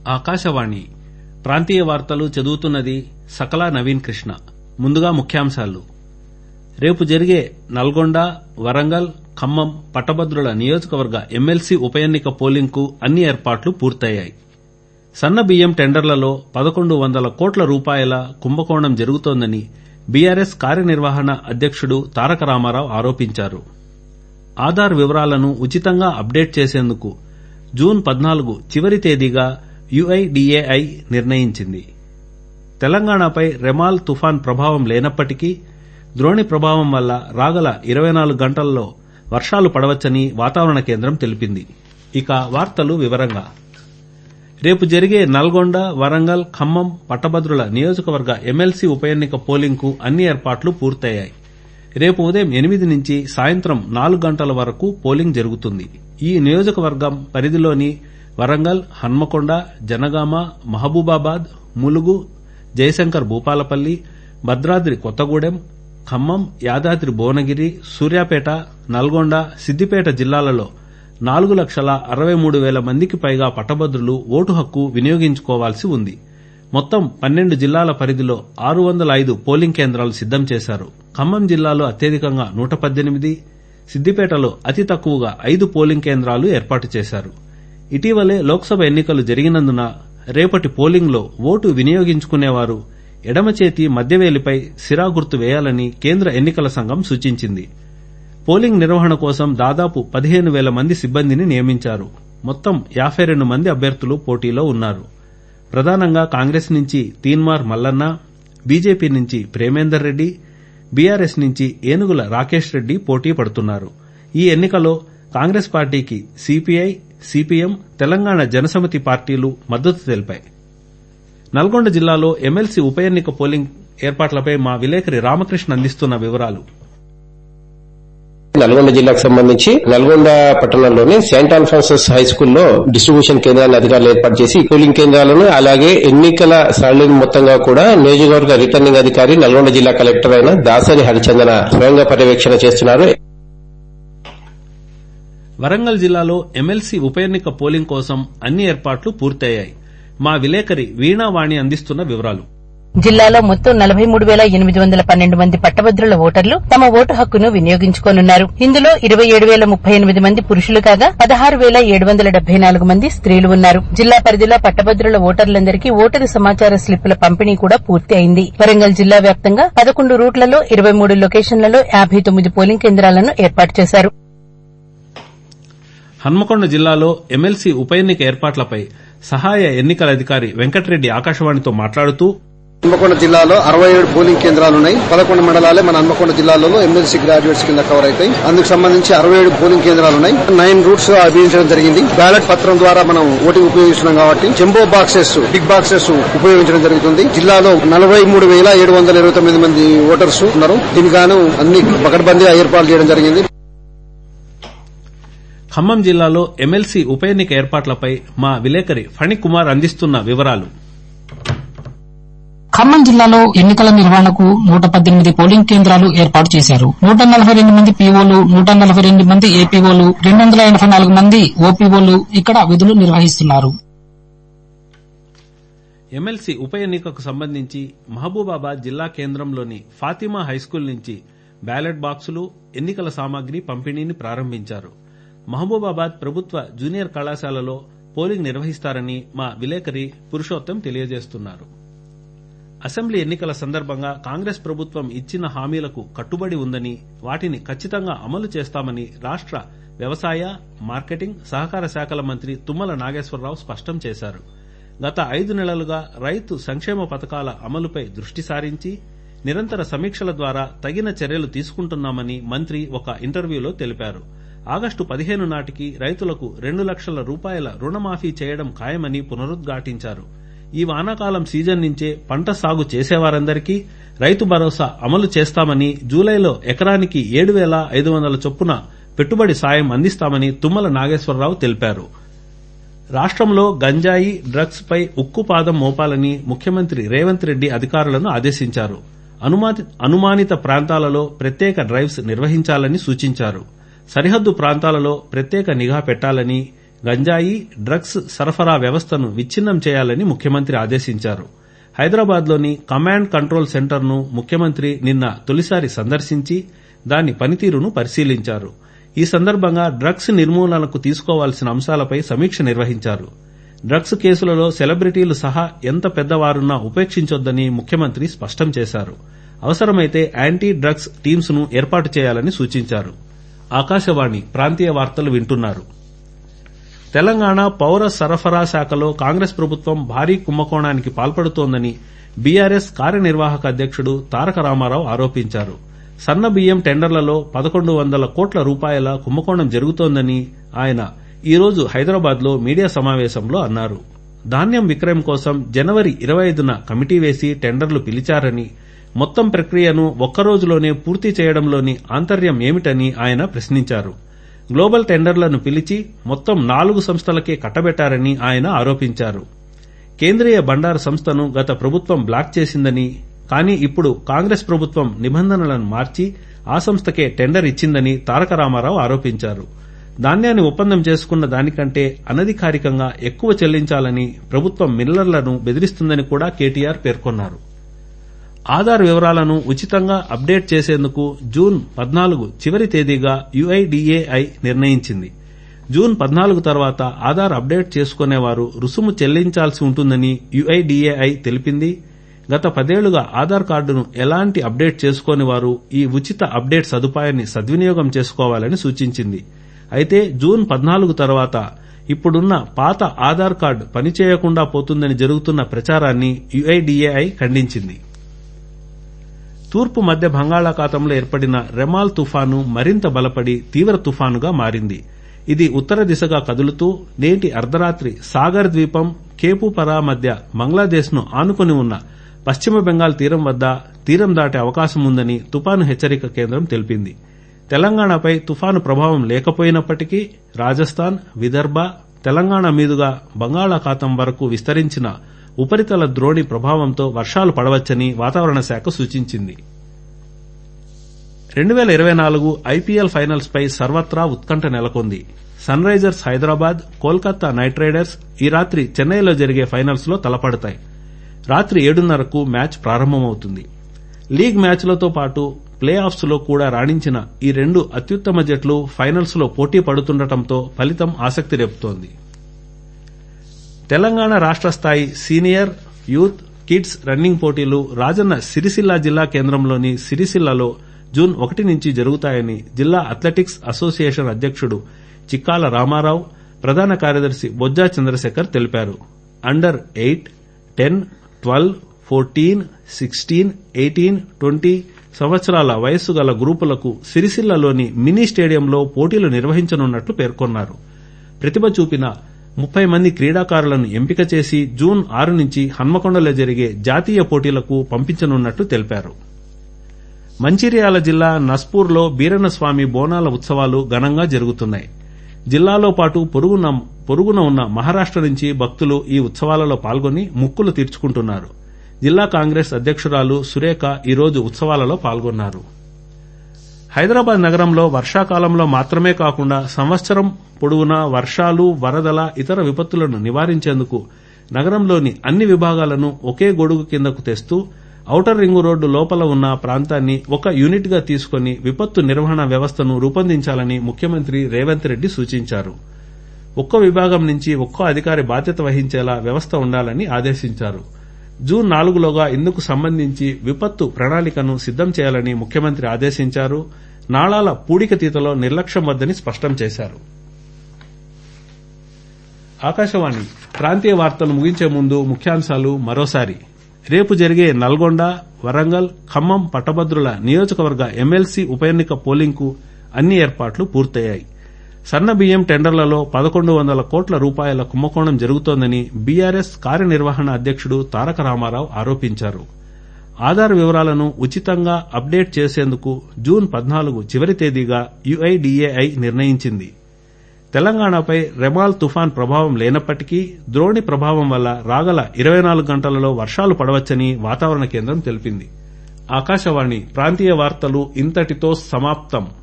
ఆకాశవాణి ప్రాంతీయ వార్తలు చదువుతున్నది సకలా నవీన్ కృష్ణ ముందుగా ముఖ్యాంశాలు రేపు జరిగే నల్గొండ వరంగల్ ఖమ్మం పట్టభద్రుల నియోజకవర్గ ఎమ్మెల్సీ ఉప ఎన్నిక పోలింగ్కు అన్ని ఏర్పాట్లు పూర్తయ్యాయి సన్న బియ్యం టెండర్లలో పదకొండు వందల కోట్ల రూపాయల కుంభకోణం జరుగుతోందని బీఆర్ఎస్ కార్యనిర్వహణ అధ్యక్షుడు తారక రామారావు ఆరోపించారు ఆధార్ వివరాలను ఉచితంగా అప్డేట్ చేసేందుకు జూన్ పద్నాలుగు చివరి తేదీగా యుఐడిఏఐ నిర్ణయించింది తెలంగాణపై రెమాల్ తుఫాన్ ప్రభావం లేనప్పటికీ ద్రోణి ప్రభావం వల్ల రాగల ఇరవై నాలుగు గంటల్లో వర్షాలు పడవచ్చని వాతావరణ కేంద్రం తెలిపింది ఇక వార్తలు వివరంగా రేపు జరిగే నల్గొండ వరంగల్ ఖమ్మం పట్టభద్రుల నియోజకవర్గ ఎమ్మెల్సీ ఉప ఎన్నిక పోలింగ్కు అన్ని ఏర్పాట్లు పూర్తయ్యాయి రేపు ఉదయం ఎనిమిది నుంచి సాయంత్రం నాలుగు గంటల వరకు పోలింగ్ జరుగుతుంది ఈ నియోజకవర్గం పరిధిలోని వరంగల్ హన్మకొండ జనగామ మహబూబాబాద్ ములుగు జయశంకర్ భూపాలపల్లి భద్రాద్రి కొత్తగూడెం ఖమ్మం యాదాద్రి భువనగిరి సూర్యాపేట నల్గొండ సిద్దిపేట జిల్లాలలో నాలుగు లక్షల అరవై మూడు వేల మందికి పైగా పట్టభద్రులు ఓటు హక్కు వినియోగించుకోవాల్సి ఉంది మొత్తం పన్నెండు జిల్లాల పరిధిలో ఆరు వందల ఐదు పోలింగ్ కేంద్రాలు సిద్దం చేశారు ఖమ్మం జిల్లాలో అత్యధికంగా నూట పద్దెనిమిది సిద్దిపేటలో అతి తక్కువగా ఐదు పోలింగ్ కేంద్రాలు ఏర్పాటు చేశారు ఇటీవలే లోక్సభ ఎన్నికలు జరిగినందున రేపటి పోలింగ్లో ఓటు వినియోగించుకునేవారు ఎడమ చేతి మధ్యవేలిపై సిరా గుర్తు వేయాలని కేంద్ర ఎన్నికల సంఘం సూచించింది పోలింగ్ నిర్వహణ కోసం దాదాపు పదిహేను వేల మంది సిబ్బందిని నియమించారు మొత్తం యాబై రెండు మంది అభ్యర్థులు పోటీలో ఉన్నారు ప్రధానంగా కాంగ్రెస్ నుంచి తీన్మార్ మల్లన్న బీజేపీ నుంచి ప్రేమేందర్ రెడ్డి బీఆర్ఎస్ నుంచి ఏనుగుల రాకేష్ రెడ్డి పోటీ పడుతున్నారు ఈ ఎన్నికలో కాంగ్రెస్ పార్టీకి సిపిఐ సిపిఎం తెలంగాణ జనసమితి పార్టీలు మద్దతు తెలిపాయి నల్గొండ జిల్లాలో ఎమ్మెల్సీ ఉప ఎన్నిక పోలింగ్ ఏర్పాట్లపై మా విలేకరి రామకృష్ణ అందిస్తున్న వివరాలు నల్గొండ జిల్లాకు సంబంధించి నల్గొండ పట్టణంలోని సెయింట్ ఆల్ఫాన్సస్ హై స్కూల్లో డిస్ట్రిబ్యూషన్ కేంద్రాలను అధికారులు ఏర్పాటు చేసి పోలింగ్ కేంద్రాలను అలాగే ఎన్నికల సరళిని మొత్తంగా కూడా నియోజకవర్గ రిటర్నింగ్ అధికారి నల్గొండ జిల్లా కలెక్టర్ అయిన దాసరి హరిచందన స్వయంగా పర్యవేక్షణ చేస్తున్నారు వరంగల్ జిల్లాలో ఎమ్మెల్సీ ఉప ఎన్నిక పోలింగ్ కోసం అన్ని ఏర్పాట్లు పూర్తయ్యాయి మా విలేకరి వీణావాణి అందిస్తున్న వివరాలు జిల్లాలో మొత్తం నలభై మూడు వేల ఎనిమిది వందల పన్నెండు మంది పట్టభద్రుల ఓటర్లు తమ ఓటు హక్కును వినియోగించుకోనున్నారు ఇందులో ఇరవై ఏడు వేల ముప్పై ఎనిమిది మంది పురుషులు కాగా పదహారు వేల ఏడు వందల డెబ్బై నాలుగు మంది స్త్రీలు ఉన్నారు జిల్లా పరిధిలో పట్టభద్రుల ఓటర్లందరికీ ఓటరు సమాచార స్లిప్పుల పంపిణీ కూడా పూర్తి అయింది వరంగల్ జిల్లా వ్యాప్తంగా పదకొండు రూట్లలో ఇరవై మూడు లొకేషన్లలో యాబై తొమ్మిది పోలింగ్ కేంద్రాలను ఏర్పాటు చేశారు హన్మకొండ జిల్లాలో ఎమ్మెల్సీ ఉప ఎన్నిక ఏర్పాట్లపై సహాయ ఎన్నికల అధికారి వెంకటరెడ్డి ఆకాశవాణితో మాట్లాడుతూ హన్మకొండ జిల్లాలో అరవై ఏడు పోలింగ్ కేంద్రాలు ఉన్నాయి పదకొండు మండలాలే మన హన్మకొండ జిల్లాలో ఎమ్మెల్సీ గ్రాడ్యుయేట్స్ కింద కవర్ అవుతాయి అందుకు సంబంధించి అరవై ఏడు పోలింగ్ కేంద్రాలు ఉన్నాయి నైన్ రూట్స్ అభియించడం జరిగింది బ్యాలెట్ పత్రం ద్వారా మనం ఓటింగ్ ఉపయోగిస్తున్నాం కాబట్టి జంబో బాక్సెస్ బిగ్ బాక్సెస్ ఉపయోగించడం జరుగుతుంది జిల్లాలో నలభై మూడు వేల ఏడు వందల ఇరవై తొమ్మిది మంది ఓటర్స్ ఉన్నారు దీనికి గాను అన్ని పకడ్బందీగా ఏర్పాటు చేయడం జరిగింది ఖమ్మం జిల్లాలో ఎమ్మెల్సీ ఉప ఎన్నిక ఏర్పాట్లపై మా విలేకరి ఫణికుమార్ అందిస్తున్న వివరాలు ఖమ్మం జిల్లాలో ఎన్నికల నిర్వహణకు నూట పద్దెనిమిది పోలింగ్ కేంద్రాలు ఏర్పాటు చేశారు నూట నలభై రెండు మంది పీఓలు నూట నలభై రెండు మంది ఏపీఓలు రెండు వందల ఎనభై నాలుగు మంది ఓపీఓలు ఇక్కడ విధులు నిర్వహిస్తున్నారు ఎమ్మెల్సీ ఉప ఎన్నికకు సంబంధించి మహబూబాబాద్ జిల్లా కేంద్రంలోని ఫాతిమా హైస్కూల్ నుంచి బ్యాలెట్ బాక్సులు ఎన్నికల సామాగ్రి పంపిణీని ప్రారంభించారు మహబూబాబాద్ ప్రభుత్వ జూనియర్ కళాశాలలో పోలింగ్ నిర్వహిస్తారని మా విలేకరి పురుషోత్తం తెలియజేస్తున్నారు అసెంబ్లీ ఎన్నికల సందర్భంగా కాంగ్రెస్ ప్రభుత్వం ఇచ్చిన హామీలకు కట్టుబడి ఉందని వాటిని ఖచ్చితంగా అమలు చేస్తామని రాష్ట వ్యవసాయ మార్కెటింగ్ సహకార శాఖల మంత్రి తుమ్మల నాగేశ్వరరావు స్పష్టం చేశారు గత ఐదు నెలలుగా రైతు సంక్షేమ పథకాల అమలుపై దృష్టి సారించి నిరంతర సమీక్షల ద్వారా తగిన చర్యలు తీసుకుంటున్నామని మంత్రి ఒక ఇంటర్వ్యూలో తెలిపారు ఆగస్టు పదిహేను నాటికి రైతులకు రెండు లక్షల రూపాయల రుణమాఫీ చేయడం ఖాయమని పునరుద్ఘాటించారు ఈ వానాకాలం సీజన్ నుంచే పంట సాగు చేసేవారందరికీ రైతు భరోసా అమలు చేస్తామని జూలైలో ఎకరానికి ఏడు వేల ఐదు వందల చొప్పున పెట్టుబడి సాయం అందిస్తామని తుమ్మల నాగేశ్వరరావు తెలిపారు రాష్ట్రంలో గంజాయి డ్రగ్స్ పై ఉక్కుపాదం మోపాలని ముఖ్యమంత్రి రేవంత్ రెడ్డి అధికారులను ఆదేశించారు అనుమాతి అనుమానిత ప్రాంతాలలో ప్రత్యేక డ్రైవ్స్ నిర్వహించాలని సూచించారు సరిహద్దు ప్రాంతాలలో ప్రత్యేక నిఘా పెట్టాలని గంజాయి డ్రగ్స్ సరఫరా వ్యవస్థను విచ్ఛిన్నం చేయాలని ముఖ్యమంత్రి ఆదేశించారు హైదరాబాద్లోని కమాండ్ కంట్రోల్ సెంటర్ను ముఖ్యమంత్రి నిన్న తొలిసారి సందర్శించి దాని పనితీరును పరిశీలించారు ఈ సందర్భంగా డ్రగ్స్ నిర్మూలనకు తీసుకోవాల్సిన అంశాలపై సమీక్ష నిర్వహించారు డ్రగ్స్ కేసులలో సెలబ్రిటీలు సహా ఎంత పెద్దవారున్నా ఉపేక్షించొద్దని ముఖ్యమంత్రి స్పష్టం చేశారు అవసరమైతే యాంటీ డ్రగ్స్ టీమ్స్ ను ఏర్పాటు చేయాలని సూచించారు ఆకాశవాణి ప్రాంతీయ వార్తలు వింటున్నారు తెలంగాణ పౌర సరఫరా శాఖలో కాంగ్రెస్ ప్రభుత్వం భారీ కుంభకోణానికి పాల్పడుతోందని బీఆర్ఎస్ కార్యనిర్వాహక అధ్యక్షుడు తారక రామారావు ఆరోపించారు సన్న బియ్యం టెండర్లలో పదకొండు వందల కోట్ల రూపాయల కుంభకోణం జరుగుతోందని ఆయన ఈ రోజు హైదరాబాద్లో మీడియా సమావేశంలో అన్నారు ధాన్యం విక్రయం కోసం జనవరి ఇరవై ఐదున కమిటీ వేసి టెండర్లు పిలిచారని మొత్తం ప్రక్రియను ఒక్కరోజులోనే పూర్తి చేయడంలోని ఆంతర్యం ఏమిటని ఆయన ప్రశ్నించారు గ్లోబల్ టెండర్లను పిలిచి మొత్తం నాలుగు సంస్థలకే కట్టబెట్టారని ఆయన ఆరోపించారు కేంద్రీయ బండారు సంస్థను గత ప్రభుత్వం బ్లాక్ చేసిందని కానీ ఇప్పుడు కాంగ్రెస్ ప్రభుత్వం నిబంధనలను మార్చి ఆ సంస్థకే టెండర్ ఇచ్చిందని తారక రామారావు ఆరోపించారు ధాన్యాన్ని ఒప్పందం చేసుకున్న దానికంటే అనధికారికంగా ఎక్కువ చెల్లించాలని ప్రభుత్వం మిల్లర్లను బెదిరిస్తుందని కూడా కేటీఆర్ పేర్కొన్నారు ఆధార్ వివరాలను ఉచితంగా అప్డేట్ చేసేందుకు జూన్ పద్నాలుగు చివరి తేదీగా యుఐడిఏఐ నిర్ణయించింది జూన్ పద్నాలుగు తర్వాత ఆధార్ అప్డేట్ చేసుకునేవారు రుసుము చెల్లించాల్సి ఉంటుందని యుఐడిఏఐ తెలిపింది గత పదేళ్లుగా ఆధార్ కార్డును ఎలాంటి అప్డేట్ చేసుకోని వారు ఈ ఉచిత అప్డేట్ సదుపాయాన్ని సద్వినియోగం చేసుకోవాలని సూచించింది అయితే జూన్ పద్నాలుగు తర్వాత ఇప్పుడున్న పాత ఆధార్ కార్డు పనిచేయకుండా పోతుందని జరుగుతున్న ప్రచారాన్ని యుఐడిఏఐ ఖండించింది తూర్పు మధ్య బంగాళాఖాతంలో ఏర్పడిన రెమాల్ తుఫాను మరింత బలపడి తీవ్ర తుఫానుగా మారింది ఇది ఉత్తర దిశగా కదులుతూ నేటి అర్ధరాత్రి సాగర్ ద్వీపం కేపుపరా మధ్య బంగ్లాదేశ్ను ఆనుకుని ఉన్న పశ్చిమ బెంగాల్ తీరం వద్ద తీరం దాటే అవకాశం ఉందని తుపాను హెచ్చరిక కేంద్రం తెలిపింది తెలంగాణపై తుఫాను ప్రభావం లేకపోయినప్పటికీ రాజస్థాన్ విదర్భ తెలంగాణ మీదుగా బంగాళాఖాతం వరకు విస్తరించిన ఉపరితల ద్రోణి ప్రభావంతో వర్షాలు పడవచ్చని వాతావరణ శాఖ సూచించింది రెండు వేల ఇరవై నాలుగు ఐపీఎల్ ఫైనల్స్ పై సర్వత్రా ఉత్కంఠ నెలకొంది Sunrisers Hyderabad Kolkata Knight Riders ఈ రాత్రి చెన్నైలో జరిగే ఫైనల్స్ లో తలపడతాయి రాత్రి ఏడున్నరకు మ్యాచ్ ప్రారంభమవుతుంది లీగ్ మ్యాచ్లతో పాటు ప్లే ఆఫ్స్ లో కూడా రాణించిన ఈ రెండు అత్యుత్తమ జట్లు ఫైనల్స్ లో పోటీ పడుతుండటంతో ఫలితం ఆసక్తి రేపుతోంది తెలంగాణ రాష్ట స్థాయి సీనియర్ యూత్ కిడ్స్ రన్నింగ్ పోటీలు రాజన్న సిరిసిల్ల జిల్లా కేంద్రంలోని సిరిసిల్లలో జూన్ ఒకటి నుంచి జరుగుతాయని జిల్లా అథ్లెటిక్స్ అసోసియేషన్ అధ్యక్షుడు చిక్కాల రామారావు ప్రధాన కార్యదర్శి బొజ్జా చంద్రశేఖర్ తెలిపారు under eight ten twelve fourteen sixteen eighteen twenty సంవత్సరాల వయస్సు గల గ్రూపులకు సిరిసిల్లలోని మినీ స్టేడియంలో పోటీలు నిర్వహించనున్నట్లు పేర్కొన్నారు ప్రతిభ చూపిన ముప్పై మంది క్రీడాకారులను ఎంపిక చేసి జూన్ ఆరు నుంచి హన్మకొండలో జరిగే జాతీయ పోటీలకు పంపించనున్నట్లు తెలిపారు మంచిర్యాల జిల్లా నస్పూర్లో బీరన్నస్వామి బోనాల ఉత్సవాలు ఘనంగా జరుగుతున్నాయి జిల్లాలో పాటు పొరుగున పొరుగున ఉన్న మహారాష్ట నుంచి భక్తులు ఈ ఉత్సవాలలో పాల్గొని ముక్కులు తీర్చుకుంటున్నారు జిల్లా కాంగ్రెస్ అధ్యక్షురాలు సురేఖ ఈరోజు ఉత్సవాలలో పాల్గొన్నారు హైదరాబాద్ నగరంలో వర్షాకాలంలో మాత్రమే కాకుండా సంవత్సరం పొడవునా వర్షాలు వరదల ఇతర విపత్తులను నివారించేందుకు నగరంలోని అన్ని విభాగాలను ఒకే గొడుగు కిందకు తెస్తూ ఔటర్ రింగు రోడ్డు లోపల ఉన్న ప్రాంతాన్ని ఒక యూనిట్ గా తీసుకుని విపత్తు నిర్వహణ వ్యవస్థను రూపొందించాలని ముఖ్యమంత్రి రేవంత్ రెడ్డి సూచించారు ఒక్కో విభాగం నుంచి ఒక్కో అధికారి బాధ్యత వహించేలా వ్యవస్థ ఉండాలని ఆదేశించారు జూన్ నాలుగులోగా ఇందుకు సంబంధించి విపత్తు ప్రణాళికను సిద్దం చేయాలని ముఖ్యమంత్రి ఆదేశించారు నాళాల పూడికతీతలో నిర్లక్ష్యం వద్దని స్పష్టం చేశారు ఆకాశవాణి ప్రాంతీయ వార్తలు ముగించే ముందు ముఖ్యాంశాలు మరోసారి రేపు జరిగే నల్గొండ వరంగల్ ఖమ్మం పట్టభద్రుల నియోజకవర్గ ఎమ్మెల్సీ ఉప ఎన్నిక పోలింగ్కు అన్ని ఏర్పాట్లు పూర్తయ్యాయి సన్న బియ్యం టెండర్లలో పదకొండు వందల కోట్ల రూపాయల కుంభకోణం జరుగుతోందని బీఆర్ఎస్ కార్యనిర్వహణ అధ్యక్షుడు తారక రామారావు ఆరోపించారు ఆధార్ వివరాలను ఉచితంగా అప్డేట్ చేసేందుకు జూన్ పద్నాలుగు చివరి తేదీగా యుఐడిఏఐ నిర్ణయించింది తెలంగాణపై రెమాల్ తుఫాన్ ప్రభావం లేనప్పటికీ ద్రోణి ప్రభావం వల్ల రాగల ఇరవై నాలుగు గంటలలో వర్షాలు పడవచ్చని వాతావరణ కేంద్రం తెలిపింది ఆకాశవాణి ప్రాంతీయ వార్తలు ఇంతటితో సమాప్తం